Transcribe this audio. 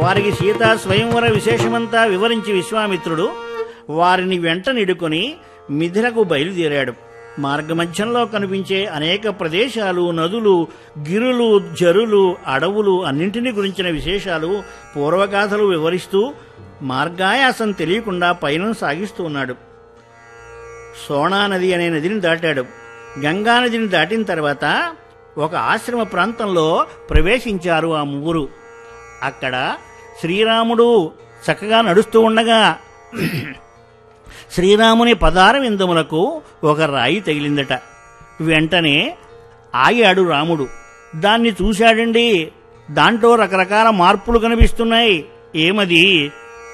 వారికి సీతా స్వయంవర విశేషమంతా వివరించి విశ్వామిత్రుడు వారిని వెంట నిడుకొని మిథిలకు బయలుదేరాడు మార్గమధ్యంలో కనిపించే అనేక ప్రదేశాలు నదులు గిరులు జరులు అడవులు అన్నింటినీ గురించిన విశేషాలు పూర్వగాథలు వివరిస్తూ మార్గాయాసం తెలియకుండా పయనం సాగిస్తూ ఉన్నాడు సోనా నది అనే నదిని దాటాడు గంగా నదిని దాటిన తర్వాత ఒక ఆశ్రమ ప్రాంతంలో ప్రవేశించారు ఆ ముగ్గురు అక్కడ శ్రీరాముడు చక్కగా నడుస్తూ ఉండగా శ్రీరాముని పదార విందములకు ఒక రాయి తగిలిందట వెంటనే ఆగాడు రాముడు దాన్ని చూశాడండి దాంట్లో రకరకాల మార్పులు కనిపిస్తున్నాయి ఏమది